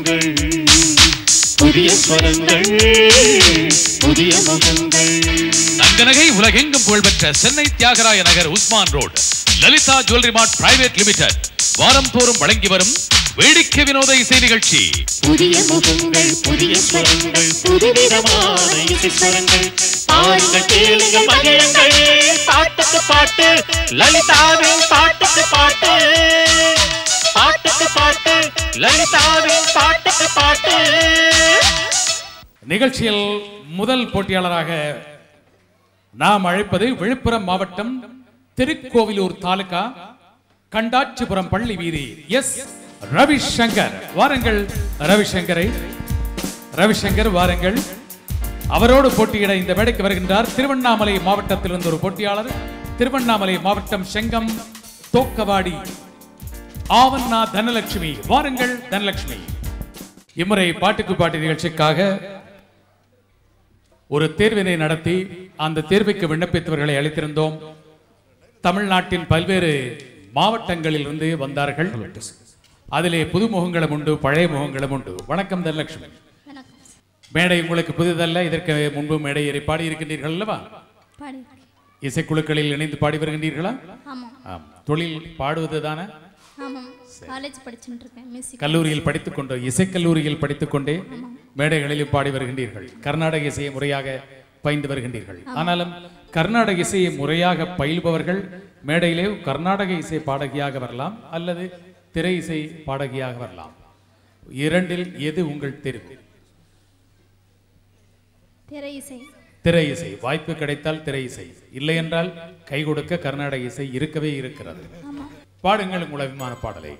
முகங்கள் புதிய ஸ்வரங்கள் புதிய முகங்கள் தங்கநகை உலகெங்கும் புகழ்பெற்ற Chennai Thyagaraya Nagar Usman road Lalitha jewellery mart private limited வாரம் தோறும் வழங்கி வரும் வேடிக்கை வினோத இசை நிகழ்ச்சி புதிய முகங்கள் புதிய ஸ்வரங்கள் புதுவிதமான இசை ஸ்வரங்கள் பாருங்கள் கேளுங்கள் மகிழுங்கள் பாட்டுக்கு பாட்டு லலிதாவின் பாட்டுக்கு பாட்டு பாட்டுக்கு பாட்டு லலிதாவின் பாட்டுக்கு பாட்டு நிகழ்ச்சியில் முதல் போட்டியாளராக நாம் அழைப்பது விழுப்புரம் மாவட்டம் திருக்கோவிலூர் தாலுகா கண்டாச்சிபுரம் பள்ளி வீதி எஸ் ரவிசங்கர் வாருங்கள் ரவிசங்கரை ரவிசங்கர் வாருங்கள் அவரோடு போட்டியிட இந்த மேடைக்கு வருகின்றார் திருவண்ணாமலை மாவட்டத்திலிருந்து ஒரு போட்டியாளர் திருவண்ணாமலை மாவட்டம் செங்கம் தோக்கவாடி ஆவண்ணா தனலட்சுமி வாருங்கள் தனலட்சுமி இம்முறை பாட்டுக்கு பாட்டு நிகழ்ச்சிக்காக ஒரு தேர்வினை நடத்தி அந்த தேர்வுக்கு விண்ணப்பித்தவர்களை அளித்திருந்தோம் தமிழ்நாட்டின் பல்வேறு மாவட்டங்களில் இருந்து வந்தார்கள் அதிலே புது முகங்களும் உண்டு பழைய முகங்களும் உண்டு வணக்கம் தனலட்சுமி மேடை உங்களுக்கு புதிதல்ல இதற்கு முன்பு மேடை ஏறி பாடி இருக்கின்றீர்கள் அல்லவா பாடியிருக்கேன் இசைக்குழுக்களில் இணைந்து பாடி வருகின்றீர்களா ஆமாம் ஆம் தொழில் பாடுவது தானே ஆமாம் காலேஜ் படிச்சுட்டு இருக்கேன் மியூசிக் கல்லூரியில் படித்துக்கொண்டு இசைக்கல்லூரியில் படித்துக்கொண்டே மேடைகளிலும் பாடி வருகின்றீர்கள் கர்நாடக இசையை முறையாக பயின்று வருகின்றீர்கள் ஆனாலும் கர்நாடக இசையை முறையாக பயில்பவர்கள் மேடையிலே கர்நாடக இசை பாடகியாக வரலாம் அல்லது திரை இசை பாடகியாக வரலாம் இரண்டில் எது உங்கள் தெரிவு திரை இசை திரை இசை வாய்ப்பு கிடைத்தால் திரை இசை இல்லை என்றால் கை கொடுக்க கர்நாடக இசை இருக்கவே இருக்கிறது பாடுங்கள் உங்கள் அபிமான பாடலை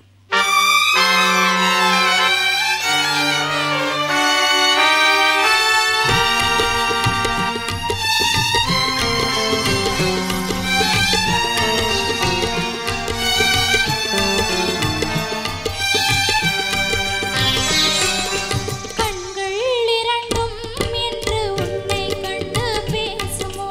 கண்கள் இரண்டும் என்று உன்னை கண்டு பேசுமோ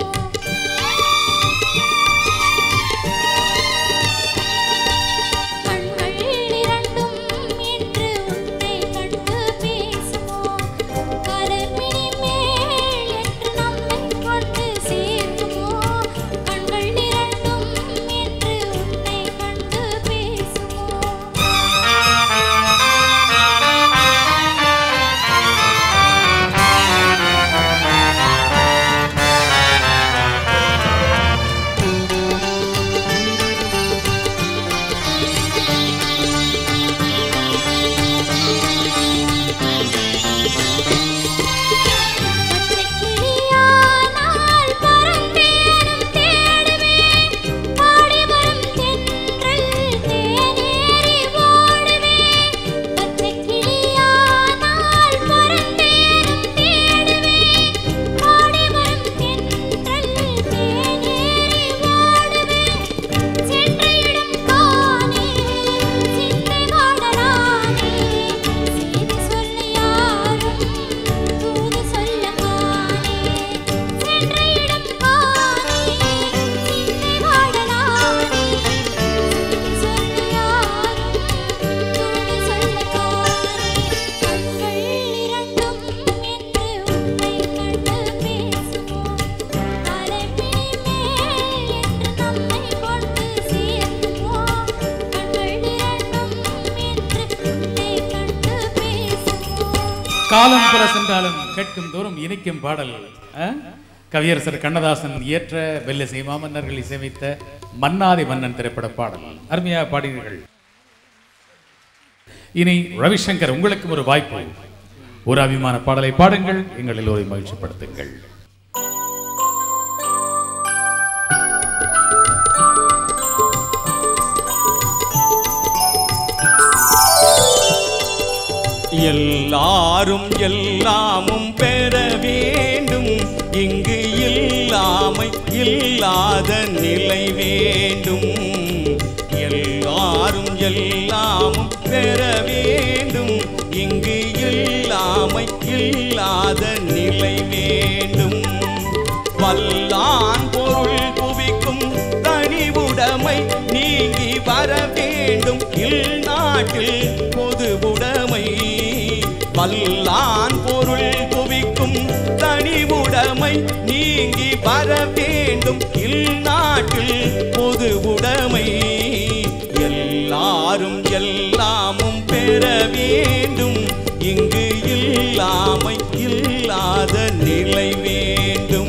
கண்கள் இரண்டும் என்று உன்னை கண்டு பேசுமோ கலர்மினி மேல் என்று நம்மை கொண்டு சேர்க்குமோ கண்கள் இரண்டும் என்று உன்னை கண்டு பேசுமோ பச்சைக்கிளியானால் பறந்தேனும் தேடுவேன் பாடி வரும் தென்றல் தேனேறி ஓடுவேன் பச்சைக்கிளியானால் பறந்தேனும் தேடுவேன் பாடி வரும் தென்றல் தேனேறி ஓடுவேன் சென்ற இடம் காணே சிந்தை வாடலானே செய்தி சொல்ல யாரும் தூது சொல்ல காணே சென்ற இடம் காணே சிந்தை வாடலானே செய்தி சொல்ல யாரும் தூது சொல்ல காணே கண்கள் இரண்டும் என்று உன்னை கண்டு பேசுமோ தலைப்பினி மேல் என்று நம்மை கொண்டு சேர்க்குமோ கண்கள் இரண்டும் என்று உன்னை கண்டு பேசுமோ காலம் புற சென்றாலும் கேட்கும் தோறும் இனிக்கும் பாடல் ஆ? கவியரசர் கண்ணதாசன் இயற்ற வெள்ளசை மாமன்னர்கள் இசையமைத்த மன்னாதி மன்னன் திரைப்பட பாடல் அருமையாக பாடினீர்கள் இனி ரவிசங்கர் உங்களுக்கும் ஒரு வாய்ப்பு ஒரு அபிமான பாடலை பாடுங்கள் எங்கள் எல்லோரை மகிழ்ச்சிப்படுத்துங்கள் எல்லாரும் எல்லாமும் பெற வேண்டும் இங்கு இல்லாமை இல்லாத நிலை வேண்டும் எல்லாரும் எல்லாமும் பெற வேண்டும் இங்கு இல்லாமை இல்லாத நிலை வேண்டும் வல்லான் பொருள் குவிக்கும் தனிவுடைமை நீங்கி வர வேண்டும் இல் நாட்டில் பொதுவுடைமை வல்லான் பொருள் குவிக்கும் தனிவுடைமை நீங்கி வர வேண்டும் இந்நாட்டில் பொது உடைமை எல்லாரும் எல்லாமும் பெற வேண்டும் இங்கு இல்லாமை இல்லாத நிலை வேண்டும்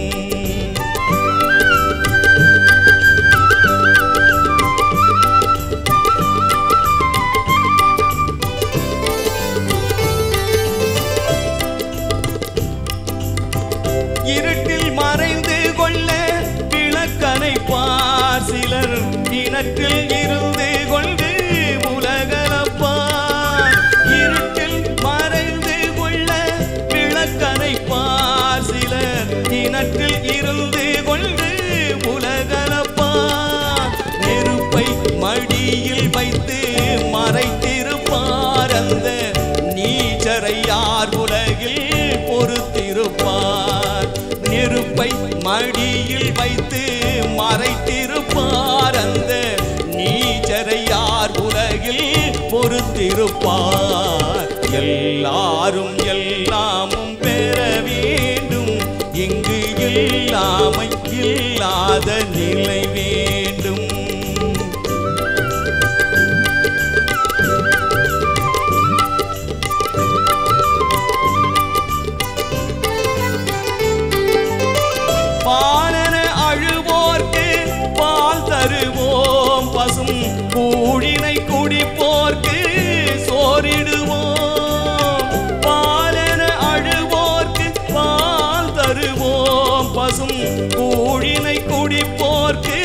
இருட்டில் மறைந்து கொள்ள விளக்கனை பார் சிலர் இனத்தில் இருந்து கொண்டு உலகளப்பார் இருட்டில் மறைந்து கொள்ள விளக்கனை பார் சிலர் இனத்தில் இருந்து கொண்டு உலகளப்பார் நெருப்பை மடியில் வைத்து மறைத்திருப்பார் அந்த நீச்சரை யார் உலகில் பொறுத்திருப்பார் நெருப்பை மடியில் வைத்து மறைத்திருப்பார் அந்த நீச்சரை யார் உலகில் பொறுத்திருப்பார் எல்லாரும் எல்லாமும் பெற வேண்டும் இங்கு இல்லாமை இல்லாத நிலை வேண்டும் பாலன அழுவோர்க்கு பால் தருவோம் பசும் கூழினை குடிப்போர்க்கு சோறிடுவோம் பாலன அழுவோர்க்கு பால் தருவோம் பசும் கூழினை குடிப்போர்க்கு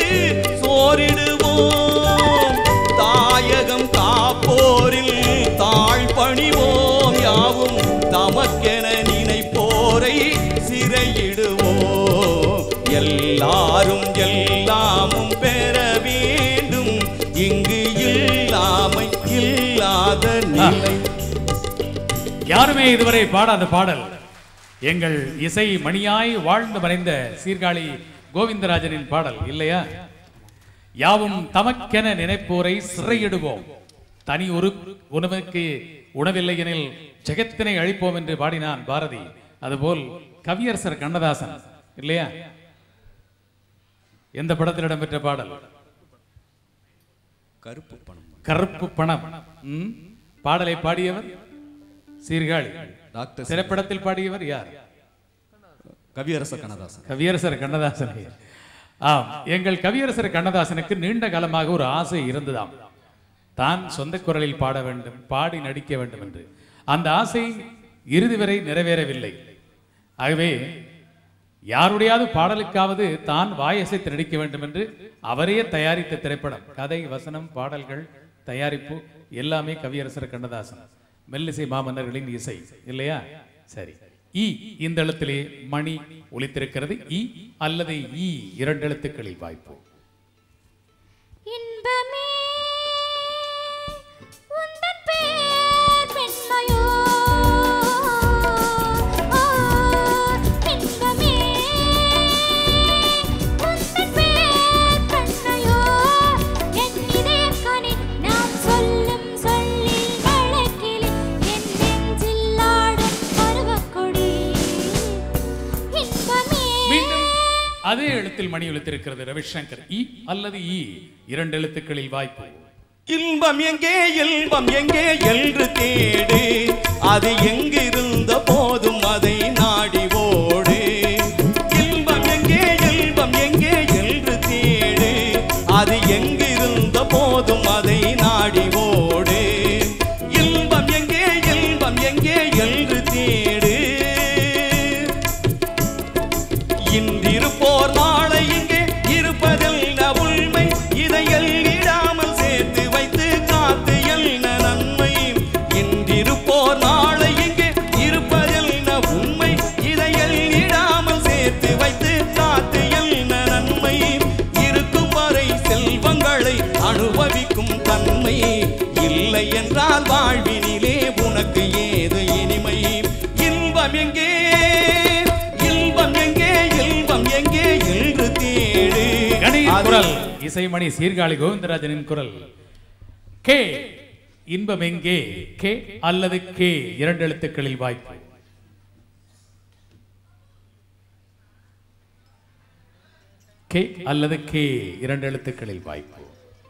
சோறிடுவோம் தாயகம் காப்போரில் தாழ் பணிவோம் யாவும் தமக்கென நினைப்போரை சிறையிடுவோம் எல்லாரும் எல்லாமும் பெற வேண்டும் இங்கு இல்லாமை இல்லாத நிலை யாருமே இதுவரை பாடாத பாடல் எங்கள் இசை மணியாய் வாழ்ந்து மறைந்த சீர்காழி கோவிந்தராஜனின் பாடல் இல்லையா யாவும் தமக்கென நினைப்போரை சிறையிடுவோம் தனி ஒரு உணவுக்கு உணவில்லை எனில் ஜெகத்தினை அழிப்போம் என்று பாடினான் பாரதி அதுபோல் கவியரசர் கண்ணதாசன் இல்லையா எந்த படத்தில் இடம்பெற்ற பாடல் கருப்பு பணம் கருப்பு பணம் ம்? பாடலை பாடியவர் சீர்காழி டாக்டர் திரைப்படத்தில் பாடியவர் யார் கவியரசர் கண்ணதாசன் கவியரசர் கண்ணதாசன் ஆம் எங்கள் கவியரசர் கண்ணதாசனுக்கு நீண்ட காலமாக ஒரு ஆசை இருந்ததாம் தான் சொந்த குரலில் பாட வேண்டும் பாடி நடிக்க வேண்டும் என்று அந்த ஆசை இறுதி வரை நிறைவேறவில்லை ஆகவே யாருடையாவது பாடலுக்காவது தான் வாயசைத்து நடிக்க வேண்டும் என்று அவரே தயாரித்த திரைப்படம் கதை வசனம் பாடல்கள் தயாரிப்பு எல்லாமே கவியரசர் கண்ணதாசன் மெல்லிசை மாமன்னர்களின் இசை இல்லையா சரி இ இந்த எழுத்திலே மணி ஒலித்திருக்கிறது இ அல்லது இ இரண்டு எழுத்துக்களில் வாய்ப்பு இன்பமே உந்தன் பேர் பெண்மையோ ஆ, இன்பமே உந்தன் பேர் பெண்மையோ என் இதயக்கனில் நாம் சொல்லும் சொல்லில் வழக்கில் என் நெஞ்சில் ஆடும் பருவக்கொடி இன்பமே மீண்டும் அதே எழுத்தில் மணி ஒலித்திருக்கிறது ரவிசங்கர் இ அல்லது இ இரண்டு எழுத்துக்களில் வாய்ப்பு இன்பம் எங்கே இன்பம் எங்கே என்று தேடு அது எங்கிருந்த போதும் அதை நாடி ஓடு இன்பம் எங்கே இன்பம் எங்கே என்று தேடு அது எங்கிருந்த போதும் அதை நாடி ஓடு இன்பம் எங்கே இன்பம் எங்கே என்று தேடு இன்றிருப்போர் நாளை இங்கே இருப்பதெல்ல உண்மை இதை எல்லிடாமல் சேர்த்து வைத்து காத்து என்ன நன்மை இன்றிருப்போர் நாளை இங்கே இருப்பதெல்ல உண்மை இதை எல்லிடாமல் சேர்த்து வைத்து காத்து என்ன நன்மை இருக்கும் வரை செல்வங்களை அனுபவிக்கும் தன்மை இல்லை என்றால் வாழ்வினிலே உனக்கு ஏது இனிமை இன்பம் எங்கே இன்பம் எங்கே இன்பம் எங்கே என்று தேடு கணியின் அது- குரல் இசைமணி சீர்காழி கோவிந்தராஜனின் குரல் கே இன்பம் எங்கே கே அல்லது கே இரண்டு எழுத்துக்களில் வாய்ப்பு கே அல்லது கே இரண்டு எழுத்துக்களில் வாய்ப்பு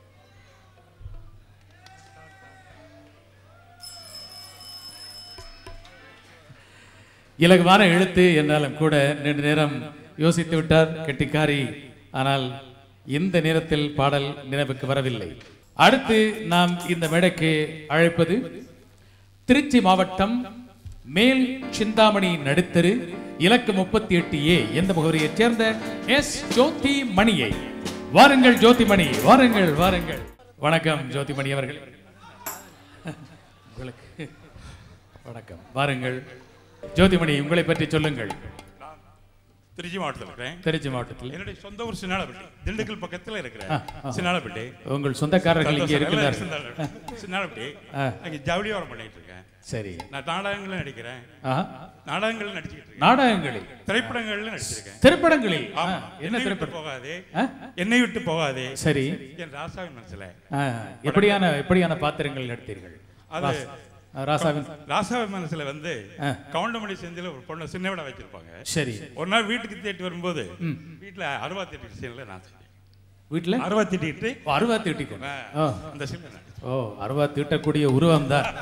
இலகுவான எழுத்து என்றாலும் கூட நீண்ட நேரம் யோசித்து விட்டார் கெட்டிக்காரி ஆனால் இந்த நேரத்தில் பாடல் நினைவுக்கு வரவில்லை அடுத்து நாம் இந்த மேடைக்கு அழைப்பது திருச்சி மாவட்டம் மேல் சிந்தாமணி நடுத்தரு இலக்கு முப்பத்தி எட்டு ஏ எந்த முகவரியைச் சேர்ந்த எஸ் ஜோதி மணியை வாருங்கள் ஜோதிமணி வாருங்கள் வாருங்கள் வணக்கம் ஜோதிமணி அவர்கள் உங்களுக்கு வணக்கம் வாருங்கள் ஜோதிமணி உங்களை பற்றி சொல்லுங்கள் திருச்சி மாவட்டத்தில் இருக்கிறேன் திருச்சி மாவட்டத்தில் என்னுடைய சொந்த ஊர் சின்னாலப்பட்டி திண்டுக்கல் பக்கத்தில் இருக்கிறேன் ஆ, ஆ. சின்னாலப்பட்டி உங்கள் சொந்தக்காரர்கள் இங்கே இருக்கிறார்கள் சின்னாலப்பட்டி ஆ. அங்கே ஜவுளியோரம் பண்ணிட்டு இருக்கேன் சரி நான் நாடகங்களும் நடிக்கிறேன் ஆஹா. நாடகங்களும் நடிச்சுக்கிட்டு இருக்கேன் நாடகங்களில் திரைப்படங்கள்ல நடிச்சிருக்கேன் திரைப்படங்களில் ஆ, ஆமா. என்ன என்னை விட்டு திரைப்படம் போகாதே ஆ? என்னை விட்டு போகாதே சரி என் ராசாவின் மனசுல ஆ, எப்படியான எப்படியான பாத்திரங்கள் நடித்தீர்கள் அது- ராச- ராசாவின் ராசாவின் மனசுல வந்து ஆ. கவுண்டமணி செந்தில ஒரு பொண்ணை சின்ன விட வச்சிருப்பாங்க சரி ஒரு நாள் வீட்டுக்கு தேட்டு வரும்போது வீட்டுல அருவா தேட்டு சீன்ல நான் செஞ்சேன். வீட்டுல அருவா திட்டிட்டு அருவா தீட்டிக்கணும் ஆ, ஓ அந்த சீன்ல நான் ஓ அருவா தீட்டக்கூடிய உருவம் தான்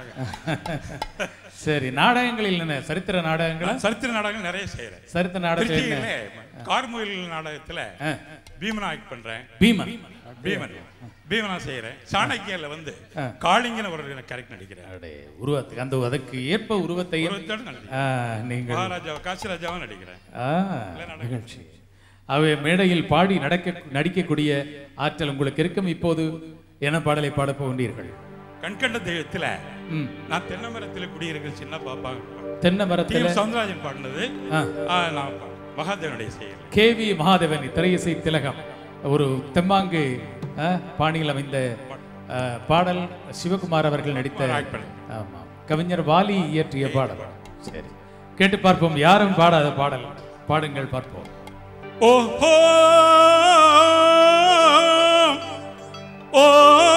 சரி நாடகங்களில் என்ன சரித்திர நாடகங்களா நான் சரித்திர நாடகங்கள் நிறைய செய்யறேன் சரித்திர நாடகம் என்ன திருச்சியில கார்முகில் நாடகத்துல ஆ. பீமனா ஆக்ட் பண்றேன் பீமன் பீமன் பீமனா செய்யறேன் சாணக்கியல வந்து ஆ. காளிங்கன ஒரு கரெக்ட் நடிக்கிறேன் அடே, உருவத்துக்கு அந்த அதற்கு ஏற்ப உருவத்தை உருவத்தோட நடிக்கிறேன் ஆ, நீங்கள் மகாராஜா காசிராஜாவும் நடிக்கிறேன் ஆ, நிகழ்ச்சி அவை மேடையில் பாடி நடக்க நடிக்கக்கூடிய ஆற்றல் உங்களுக்கு இருக்கும் இப்போது என்ன பாடலை பாடப் போகின்றீர்கள் கண்கண்ட தெய்வத்துல ம். நான் தென்னை மரத்துல குடியிருக்கிற சின்ன பாப்பா தென்னை டி மரத்தில் எம் சவுந்தரராஜன் பாடினது ஆ. ஆ, நான் பா- மகாதேவனுடைய செயல் கே வி மகாதேவன் திரையிசை திலகம் ஒரு தெம்மாங்கு ஆ, பாணியில் அமைந்த ஆ, பாடல் சிவகுமார் அவர்கள் நடித்த ஆக்ட் பண்ணி. ஆமாம் கவிஞர் வாலி இயற்றிய பாடல் சரி கேட்டு பார்ப்போம் யாரும் பாடாத பாடல் பாடுங்கள் பார்ப்போம் ஓஹோ ஓ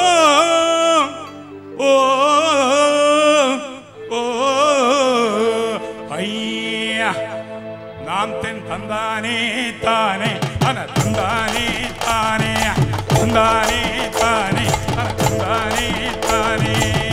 ஓ ஓ ஐயா நாம் தென் தந்தானே தானே அன தந்தானே தானே தந்தானே தானே அன தந்தானே தானே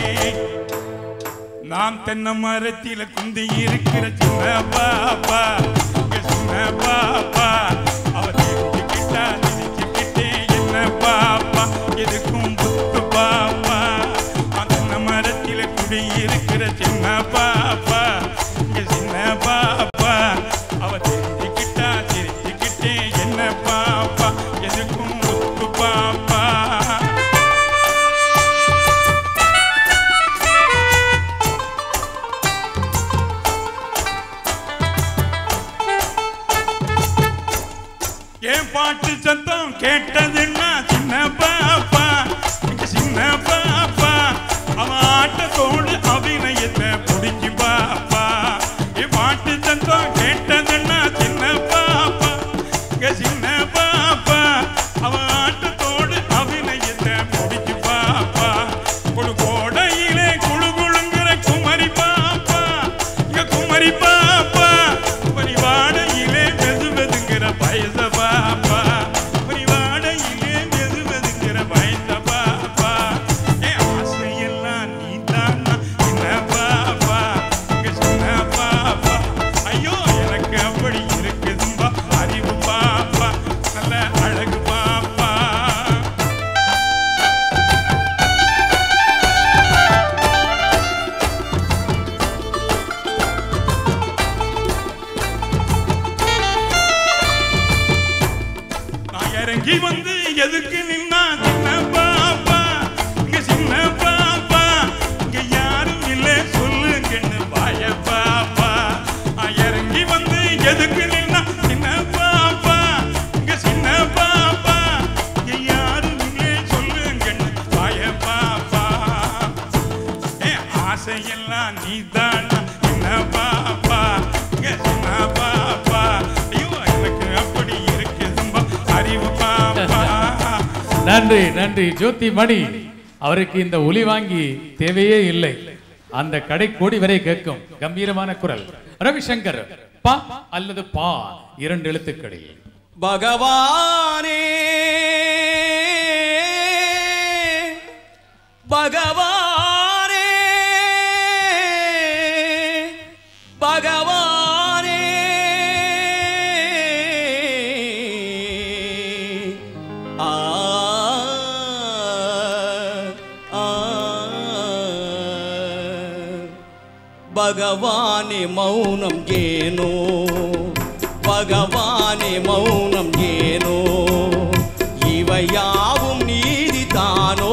நாம் தென்னை மரத்தில குந்தி இருக்கிற சின்ன பாப்பா இங்க சின்ன பாப்பா அவ தெரிஞ்சுக்கிட்டா நினைச்சுக்கிட்டே என்ன பாப்பா எதுக்கும் புத்து பாப்பா நான் தென்னை மரத்தில குடி இருக்கிற சின்ன பாப்பா இங்க சின்ன பாப்பா அவ தெரிஞ்சுக்கிட்டா சிரிச்சுக்கிட்டே என்ன பாப்பா எதுக்கும் புத்து பாப்பா என் பாட்டு சத்தம் கேட்டதுன்னா சின்ன பாப்பா இங்க சின்ன பாப்பா அவன் ஆட்டத்தோடு அபிநயத்தை பிடிச்சி பாப்பா என் பாட்டு சத்தம் கேட்டதுன்னா சின்ன பாப்பா இங்க சின்ன பாப்பா அவன் ஆட்டத்தோடு அபிநயத்தை பிடிச்சி பாப்பா ஒரு கோடையிலே குழு குழுங்குற குமரி பாப்பா இங்க குமரி பாப்பா பரிவாடையிலே வெது வெதுங்கிற பயச பாப்பா பரிவாடையிலே வெது வெதுங்கிற பயச பாப்பா என் ஆசையெல்லாம் நீ தானா என்ன பாப்பா இங்க சின்ன பாப்பா ஐயோ எனக்கு அப்படி இருக்குதும்பா அறிவு பாப்பா நல்ல அழகு பாப்பா நான் இறங்கி வந்து எதுக்கு நின்னா சின்ன பாப்பா இங்க சின்ன பாப்பா இங்க யாரும் இல்ல சொல்லுங்கன்னு வாய பாப்பா நான் இறங்கி வந்து எதுக்கு நின்னா சின்ன பாப்பா இங்க சின்ன பாப்பா இங்க யாரும் இல்ல சொல்லுங்கன்னு வாய பாப்பா என் ஆசையெல்லாம் நீதானா என்ன பாப்பா இங்க சின்ன பாப்பா ஐயோ எனக்கு அப்படி இருக்குதும்பா அறிவு பாப்பா நன்றி நன்றி ஜோதி மணி அவருக்கு இந்த ஒலி வாங்கி தேவையே இல்லை அந்த கடை கோடி வரை கேட்கும் கம்பீரமான குரல் ரவிசங்கர் பா அல்லது பா இரண்டு எழுத்துக்களில் பகவானே பகவானே பகவானே ஆ ஆ பகவானே மௌனம் ஏனோ பகவானே மௌனம் ஏனோ இவையாவும் நீதி தானோ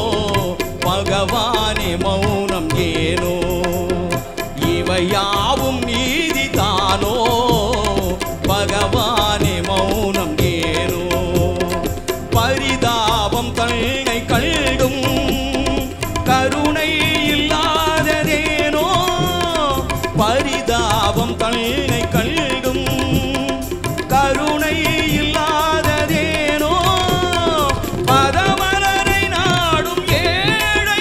பகவானே மௌனம் ஏனோ இவையாவும் நீதி தானோ பகவானே மௌனம் ஏனோ பரிதாபம் தன்னை கண்டும் கருணை இல்லாததேனோ பரிதாபம் தன்னை கண்டும் கருணை இல்லாததேனோ பரமலரை நாடும் ஏழை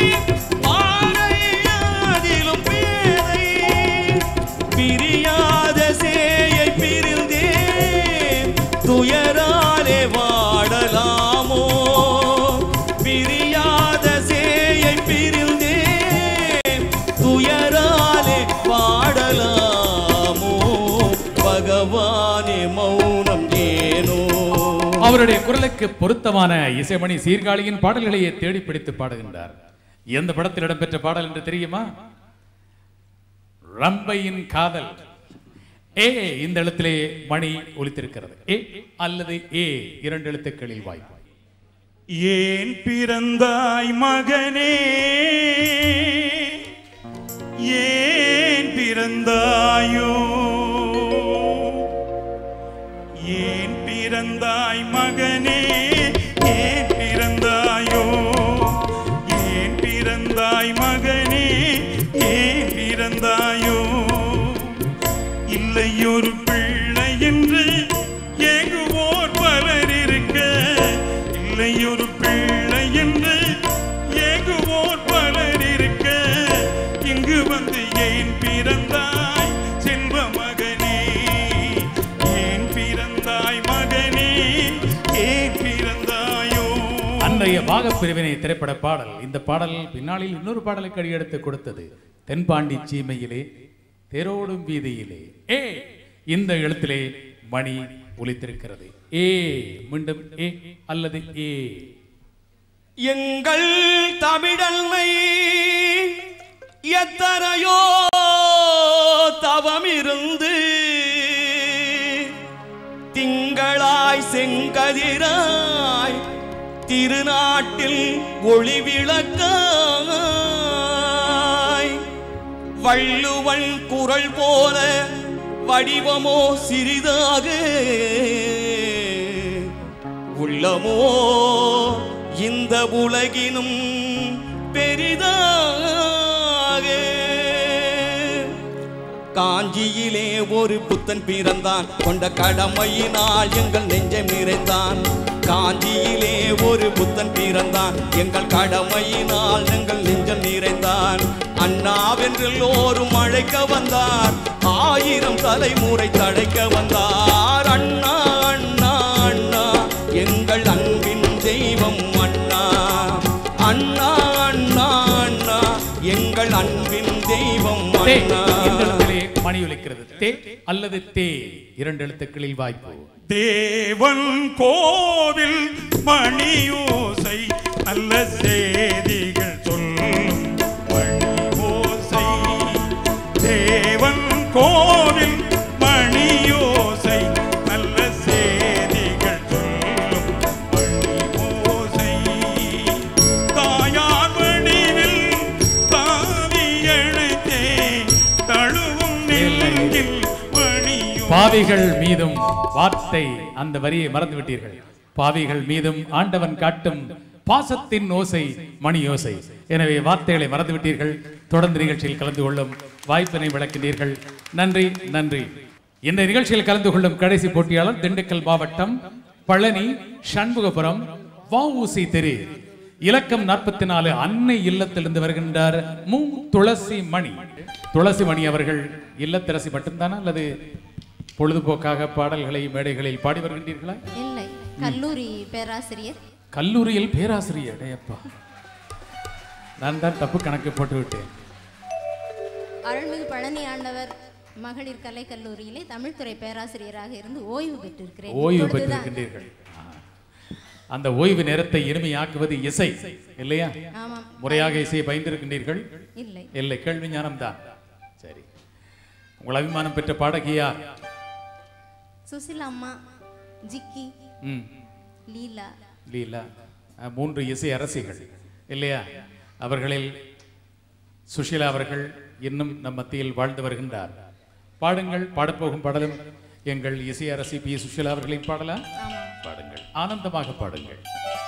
பாறையாதிலும் பேதை பிரியாத சேயை பிரிந்தே துயராலே வாடலாமோ பிரியாத சேயை பிரிந்தே துயராலே வாடலாமோ பகவானே மௌனம் ஏனோ அவருடைய குரலுக்கு பொருத்தமான இசைமணி சீர்காழியின் பாடல்களையே தேடி பிடித்து பாடுகின்றார் எந்த படத்தில் இடம்பெற்ற பாடல் என்று தெரியுமா ரம்பையின் காதல் ஏ இந்த எழுத்திலே மணி ஒலித்திருக்கிறது ஏ அல்லது ஏ இரண்டு எழுத்துக்களில் வாய்ப்பு ஏன் பிறந்தாய் மகனே ஏன் பிறந்தாயோ ஏன் பிறந்தாய் மகனே ஏன் பிறந்தாயோ ஏன் பிறந்தாய் மகனே ஏன் பிறந்தாயோ இல்லை ஒரு பிள்ளை என்று ஏங்குவோர் பலர் இருக்க இல்லை ஒரு பிள்ளை என்று ஏங்குவோர் பலர் இருக்க இங்கு வந்து ஏன் பிறந்தாய் செல்வ மகனே ஏன் பிறந்தாய் மகனே ஏன் பிறந்தாயோ அன்றைய பாகப்பிரிவினை திரைப்பட பாடல் இந்த பாடல் பின்னாளில் இன்னொரு பாடலுக்கு அடியெடுத்து கொடுத்தது தென்பாண்டி சீமையிலே தேரோடும் வீதியிலே ஏ இந்த எழுத்திலே மணி ஒலித்திருக்கிறது ஏ மீண்டும் ஏ அல்லது ஏ எங்கள் தமிழன்மை எத்தனையோ தவமிருந்து திங்களாய் செங்கதிராய் திருநாட்டில் ஒளி விளக்காய் வள்ளுவன் குரல் போல வடிவமோ சிறிதாக உள்ளமோ இந்த உலகினும் பெரிதாக காஞ்சியிலே ஒரு புத்தன் பிறந்தான் கொண்ட கடமையினால் எங்கள் நெஞ்சம் நிறைந்தான் காஞ்சியிலே ஒரு புத்தன் பிறந்தான் எங்கள் கடமையினால் எங்கள் நெஞ்சம் நிறைந்தான் அண்ணாவென்றெல்லோரும் அழைக்க வந்தார் ஆயிரம் தலைமுறை தழைக்க வந்தார் அண்ணா அண்ணா அண்ணா எங்கள் அன்பின் தெய்வம் அண்ணா அண்ணா அண்ணா அண்ணா எங்கள் அன்பின் தெய்வம் தே அண்ணா இந்த எழுத்திலே மணி ஒலிக்கிறது தே அல்லது தே இரண்டு எழுத்துக்களில் வாய்ப்பு தேவன் கோவில் மணியோசை நல்ல செய்திகள் சொல்லும் மணியோசை தேவன் கோவில் மணியோசை நல்ல செய்திகள் சொல்லும் மணியோசை தாயார் வடிவில் தாவி எழுத்தே தழுவும் நெல்லில் மணியோ பாவிகள் மீதும் வார்த்தை அந்த வரியை மறந்து விட்டீர்கள் பாவிகள் மீதும் ஆண்டவன் காட்டும் பாசத்தின் ஓசை மணி ஓசை எனவே வார்த்தைகளை மறந்து விட்டீர்கள் தொடர்ந்து நிகழ்ச்சியில் கலந்து கொள்ளும் வாய்ப்பினை விளக்கினீர்கள் நன்றி நன்றி இந்த நிகழ்ச்சியில் கலந்து கொள்ளும் கடைசி போட்டியாளர் திண்டுக்கல் மாவட்டம் பழனி சண்முகபுரம் வஉசி தெரு இலக்கம் நாற்பத்தி நாலு அன்னை இல்லத்திலிருந்து வருகின்றார் மு துளசி மணி துளசி மணி அவர்கள் இல்லத்தரசி மட்டும்தானா அல்லது பொழுதுபோக்காக பாடல்களை மேடைகளில் பாடி வருகின்றீர்களா இல்லை கல்லூரி பேராசிரியர் கல்லூரியில் பேராசிரியர் அடேயப்பா நான் தான் தப்பு கணக்கு போட்டு விட்டேன் அருள்மிகு பழனி ஆண்டவர் மகளிர் கலை கல்லூரியிலே தமிழ்துறை பேராசிரியராக இருந்து ஓய்வு பெற்றிருக்கிறேன் ஓய்வு இப்பொழுதுதான். பெற்றிருக்கின்றீர்கள் அந்த ஓய்வு நேரத்தை இனிமையாக்குவது இசை இல்லையா ஆமாம் முறையாக இசையை பயின்றிருக்கின்றீர்கள் இல்லை இல்லை கேள்வி ஞானம் தான் சரி உங்கள் அபிமானம் பெற்ற பாடகியா சுசிலா அம்மா ஜிக்கி ம் லீலா லீலா அஹ், மூன்று இசை அரசிகள் இல்லையா அவர்களில் சுஷீலா அவர்கள் இன்னும் நம் மத்தியில் வாழ்ந்து வருகின்றார் பாடுங்கள் பாடப்போகும் பாடலும் எங்கள் இசை அரசி பி சுஷீலா அவர்களின் பாடலாம் பாடுங்கள் ஆனந்தமாக பாடுங்கள்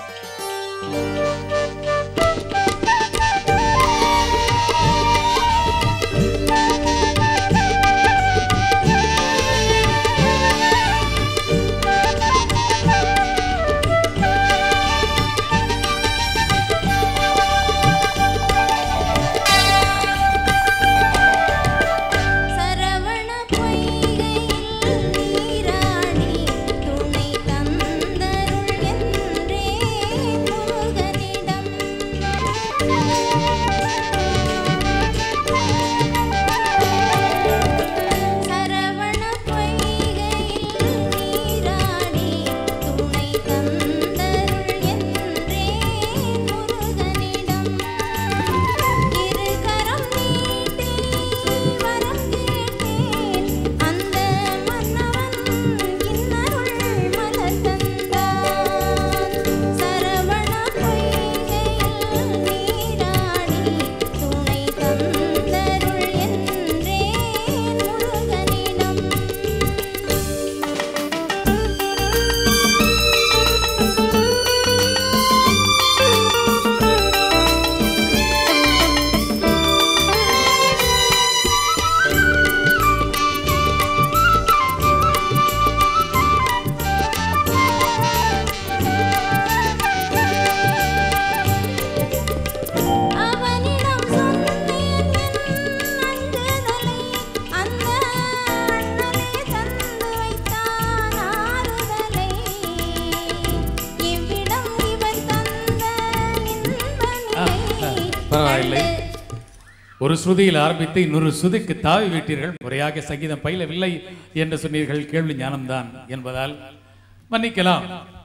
சரவண பொய்கையில் நீராடி துணை தந்தருள் என்றே முருகனிடம் சரவண பொய்கையில் நீராடி துணை தந்தருள் என்றே முருகனிடம் இருகரம் நீட்டி வரம் கேட்டேன் அந்த மன்னவன் இன்னருள் மலர் தந்தான் சரவண பொய்கையில் நீராடி துணை தந்தருள் என்றே முருகனிடம் அவனிடம் சொன்னேன் என் அஞ்சுதலை அந்த அண்ணலே தந்து வைத்தான் ஆறுதலை இவ்விடம் இவர் தந்த இன்ப நிலை பரவாயில்லை ஒரு ஸ்ருதியில் ஆரம்பித்து இன்னொரு ஸ்ருதிக்கு தாவி விட்டீர்கள் முறையாக சங்கீதம் பயிலவில்லை என்று சொன்னீர்கள் கேள்வி ஞானம்தான் என்பதால் மன்னிக்கலாம்